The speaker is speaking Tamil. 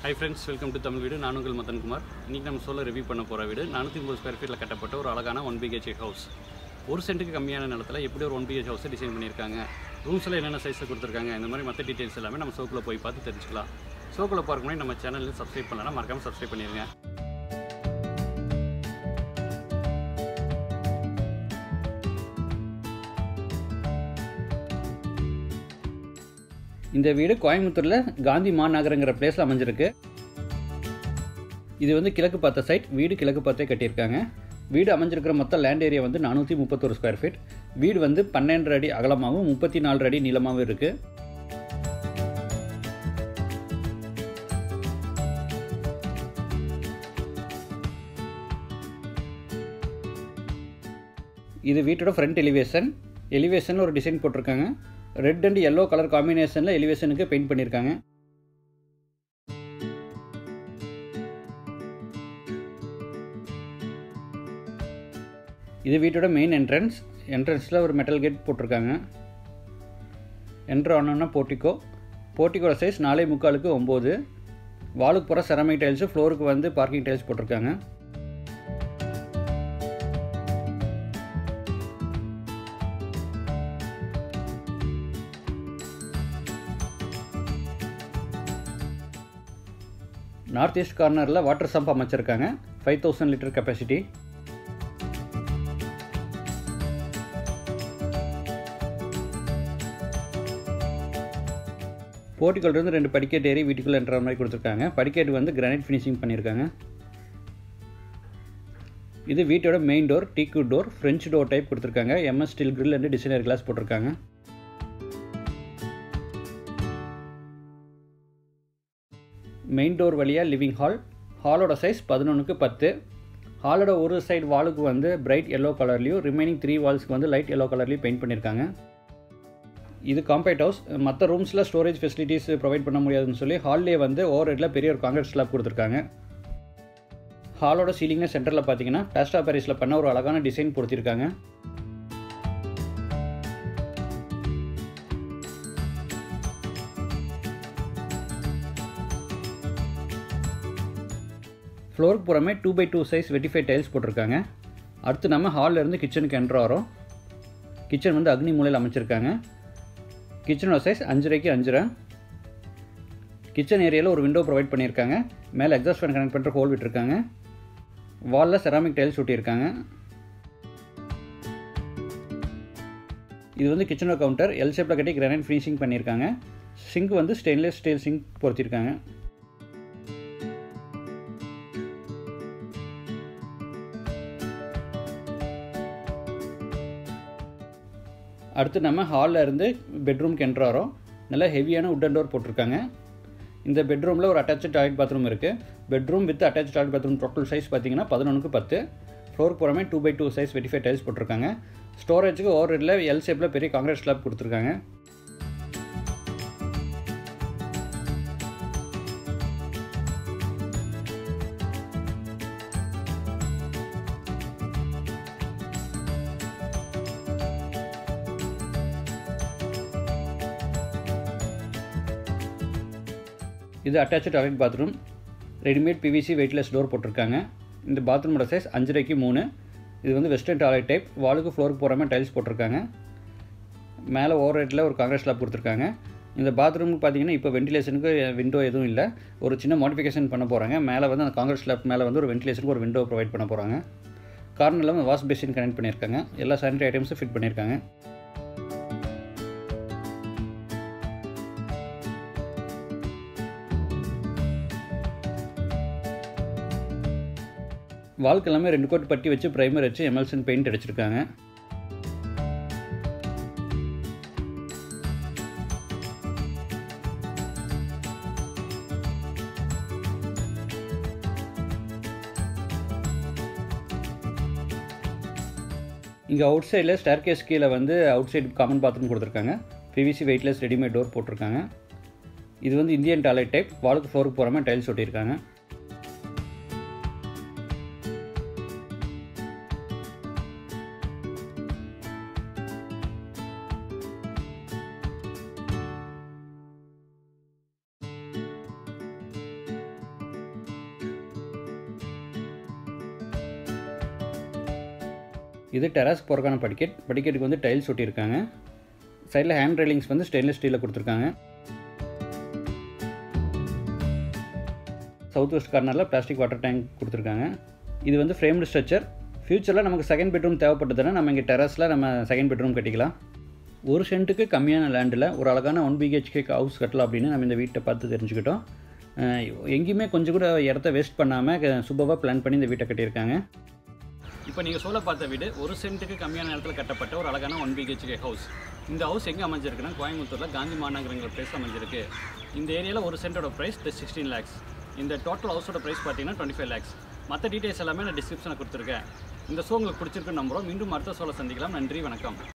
high friends welcome to Tamil Veedu நான் உங்கள் மதன்குமார் இன்றைக்கி நம்ம சொல்ல ரிவ்யூ பண்ண போகிற வீடு நானூற்றி ஐம்பது ஸ்கொயர் ஃபீட்டில் கட்டப்பட்ட ஒரு அழகான ஒன் பிஹெச்ஏ ஹவுஸ் ஒரு சென்ட்டுக்கு கம்மியான நிலத்தில் எப்படி ஒரு ஒன் பிஹெச் ஹவுஸை டிசைன் பண்ணியிருக்காங்க ரூம்ஸில் என்னென்ன சைஸில் கொடுத்துருக்காங்க இந்த மாதிரி மற்ற டீட்டெயில்ஸ் எல்லாமே நம்ம ஷோக்குள்ள போய் பார்த்து தெரிஞ்சுக்கலாம் ஷோக்குள்ள பார்க்க முன்னாடி நம்ம சேனலில் சப்ஸ்கிரைப் பண்ணலாம் மறக்காமல் சப்ஸ்கிரைப் பண்ணிடுங்க இந்த வீடு கோயம்புத்தூரில் காந்தி மாநகரங்கிற பிளேஸில் அமைஞ்சிருக்கு இது வந்து கிழக்கு பார்த்த சைட் வீடு கிழக்கு பார்த்தே கட்டியிருக்காங்க வீடு அமைஞ்சிருக்கிற மொத்த லேண்ட் ஏரியா வந்து நானூற்றி முப்பத்தொரு ஸ்கொயர் ஃபீட் வீடு வந்து பன்னெண்டு அடி அகலமாகவும் முப்பத்தி நாலு அடி நீளமாகவும் இருக்குது இது வீட்டோட ஃப்ரண்ட் எலிவேஷன் எலிவேஷன் ஒரு டிசைன் போட்டிருக்காங்க ரெட் அண்ட் எல்லோ கலர் காம்பினேஷனில் எலிவேஷனுக்கு பெயிண்ட் பண்ணியிருக்காங்க இது வீட்டோட மெயின் என்ட்ரன்ஸ் என்ட்ரன்ஸில் ஒரு மெட்டல் கேட் போட்டிருக்காங்க என்ட்ரு ஆனோன்னா போர்ட்டிக்கோ போர்ட்டிக்கோட சைஸ் நாலே முக்காலுக்கு ஒம்பது வாலுக்கு போகிற செரமிக் டைல்ஸு ஃப்ளோருக்கு வந்து பார்க்கிங் டைல்ஸ் போட்டிருக்காங்க நார்த் ஈஸ்ட் கார்னரில் வாட்டர் சம்ப் அமைச்சிருக்காங்க ஃபைவ் தௌசண்ட் லிட்டர் கெப்பாசிட்டி போர்ட்டிக்கோலேருந்து ரெண்டு படிக்கட்டு ஏறி வீட்டுக்குள்ளே என்ற மாதிரி கொடுத்துருக்காங்க படிக்கட்டு வந்து கிரானைட் ஃபினிஷிங் பண்ணியிருக்காங்க இது வீட்டோட main door teak door French door type கொடுத்துருக்காங்க MS steel grill and designer glass போட்டிருக்காங்க மெயின் டோர் வழியாக லிவிங் ஹால் ஹாலோட சைஸ் பதினொன்றுக்கு பத்து ஹாலோட ஒரு சைடு வாலுக்கு வந்து பிரைட் எல்லோ கலர்லேயும் ரிமைனிங் த்ரீ வால்ஸ்க்கு வந்து லைட் எல்லோ கலர்லேயும் பெயிண்ட் பண்ணியிருக்காங்க இது காம்பேக்ட் ஹவுஸ் மற்ற ரூம்ஸில் ஸ்டோரேஜ் ஃபெசிலிட்டிஸ் ப்ரொவைட் பண்ண முடியாதுன்னு சொல்லி ஹால்லே வந்து ஓவர் ஹெட்டில் பெரிய ஒரு காங்கிரட் ஸ்லாப் கொடுத்துருக்காங்க ஹாலோட சீலிங்கில் சென்டரில் பார்த்தீங்கன்னா பேஸ்டா பாரிஸில் பண்ண ஒரு அழகான டிசைன் பொறுத்திருக்காங்க ஃப்ளோருக்கு புறமே two by two size vitrify tiles போட்டிருக்காங்க அடுத்து நம்ம ஹாலில் இருந்து கிச்சனுக்கு என்ட்ரு வரோம் கிச்சன் வந்து அக்னி மூலையில் அமைச்சிருக்காங்க கிச்சனோட சைஸ் அஞ்சரைக்கு அஞ்சரை கிச்சன் ஏரியாவில் ஒரு விண்டோ ப்ரொவைட் பண்ணியிருக்காங்க மேலே எக்ஸாஸ்ட் ஃபேன் கனெக்ட் பண்ணுற ஹோல் விட்டுருக்காங்க வாலில் செராமிக் டைல்ஸ் ஒட்டியிருக்காங்க இது வந்து கிச்சனோட கவுண்டர் எல் ஷேப்பில் கட்டி கிரானைட் ஃபினிஷிங் பண்ணியிருக்காங்க சிங்க் வந்து ஸ்டெயின்லெஸ் ஸ்டீல் சிங்க் பொறுத்திருக்காங்க அடுத்து நம்ம ஹாலில் இருந்து பெட்ரூம்க்கு என்ட்ரு வரோம் நல்லா ஹெவியான உட்டன் டோர் போட்டிருக்காங்க இந்த பெட்ரூமில் ஒரு அட்டாச்சு டாய்லெட் பாத்ரூம் இருக்குது bedroom with attach toilet bathroom total size பார்த்தீங்கன்னா பதினொன்றுக்கு பத்து ஃப்ளோர் போகிறமே two by two size vitrify tiles போட்டிருக்காங்க ஸ்டோரேஜுக்கு ஓவர் ஹெட்டில் எல் ஷேப்பில் பெரிய காங்கிரீட் ஸ்லாப் கொடுத்துருக்காங்க இது attach toilet bathroom readymade PVC weightless door போட்டிருக்காங்க இந்த பாத்ரூமோட சைஸ் அஞ்சரைக்கு மூணு இது வந்து வெஸ்டர்ன் டாய்லெட் டைப் வாலுக்கு ஃப்ளோருக்கு போகிற மாதிரி டைல்ஸ் போட்டிருக்காங்க மேலே ஓவர் ஹெட்டில் ஒரு காங்கிரஸ் ஸ்லாப் கொடுத்துருக்காங்க இந்த பாத்ரூம் பார்த்தீங்கன்னா இப்போ வென்டிலேஷனுக்கு விண்டோ எதுவும் இல்லை ஒரு சின்ன மாடிஃபிகேஷன் பண்ண போகிறாங்க மேலே வந்து அந்த காங்கிரஸ் ஸ்லாப் மேலே வந்து ஒரு வென்டிலேஷனுக்கு ஒரு விண்டோ ப்ரொவைட் பண்ண போகிறாங்க கார்னரில் வந்து வாஷ் பேசின் கனெக்ட் பண்ணியிருக்காங்க எல்லா சானிடரி ஐட்டம்ஸும் ஃபிட் பண்ணியிருக்காங்க வால்க்கு எல்லாமே ரெண்டு கோட் பட்டி வச்சு ப்ரைமர் வச்சு எமல்சன் பெயிண்ட் அடிச்சிருக்காங்க இங்கே அவுட் சைடில் ஸ்டேர் கேஸ் கீழே வந்து அவுட் சைடு காமன் பாத்ரூம் கொடுத்துருக்காங்க பிவிசி வெயிட்லெஸ் ரெடிமேட் டோர் போட்டிருக்காங்க இது வந்து இந்தியன் டாய்லெட் டைப் வாலுக்கு ஃப்ளோருக்கு போகிற மாதிரி டைல்ஸ் ஒட்டியிருக்காங்க இது டெராஸ் போகிறக்கான படிக்கட் படிக்கட்டுக்கு வந்து டைல்ஸ் ஒட்டியிருக்காங்க சைடில் ஹேண்ட் ரெயிலிங்ஸ் வந்து ஸ்டெயின்லெஸ் ஸ்டீலில் கொடுத்துருக்காங்க சவுத் வெஸ்ட் கார்னரில் பிளாஸ்டிக் வாட்டர் டேங்க் கொடுத்துருக்காங்க இது வந்து ஃப்ரேம்டு ஸ்ட்ரக்சர் ஃப்யூச்சரில் நமக்கு செகண்ட் பெட்ரூம் தேவைப்பட்டதுன்னா நம்ம இங்கே டெரஸில் நம்ம செகண்ட் பெட்ரூம் கட்டிக்கலாம் ஒரு சென்ட்டுக்கு கம்மியான லேண்டில் ஒரு அழகான ஒன் பிஹெச்கே ஹவுஸ் கட்டலாம் அப்படின்னு நம்ம இந்த வீட்டை பார்த்து தெரிஞ்சுக்கிட்டோம் அஹ் எங்கேயுமே கொஞ்சம் கூட இடத்த வேஸ்ட் பண்ணாமல் சூப்பராக பிளான் பண்ணி இந்த வீட்டை கட்டியிருக்காங்க இப்போ நீங்கள் சொல்ல பார்த்த வீடு ஒரு சென்ட்டுக்கு கம்மியான நேரத்தில் கட்டப்பட்ட ஒரு அழகான ஒன் பிஹெச்கே ஹவுஸ் இந்த ஹவுஸ் எங்கே அமைஞ்சிருக்குன்னா கோயம்புத்தூரில் காந்தி மாநகரங்கிற பிளேஸ் அமைஞ்சிருக்கு இந்த ஏரியாவில் ஒரு சென்ட்டோட ப்ரைஸ் சிக்ஸ்டீன் லேக்ஸ் இந்த டோட்டல் ஹவுஸோட ப்ரைஸ் பார்த்தீங்கன்னா டுவெண்ட்டி ஃபைவ் லேக்ஸ் மற்ற டீட்டெயில்ஸ் எல்லாமே நான் டிஸ்கிரிப்ஷனில் கொடுத்துருக்கேன் இந்த ஷோ உங்களுக்கு பிடிச்சிருக்குன்னு நம்புகிறோம் மீண்டும் அடுத்த ஷோவில் சந்திக்கலாம் நன்றி வணக்கம்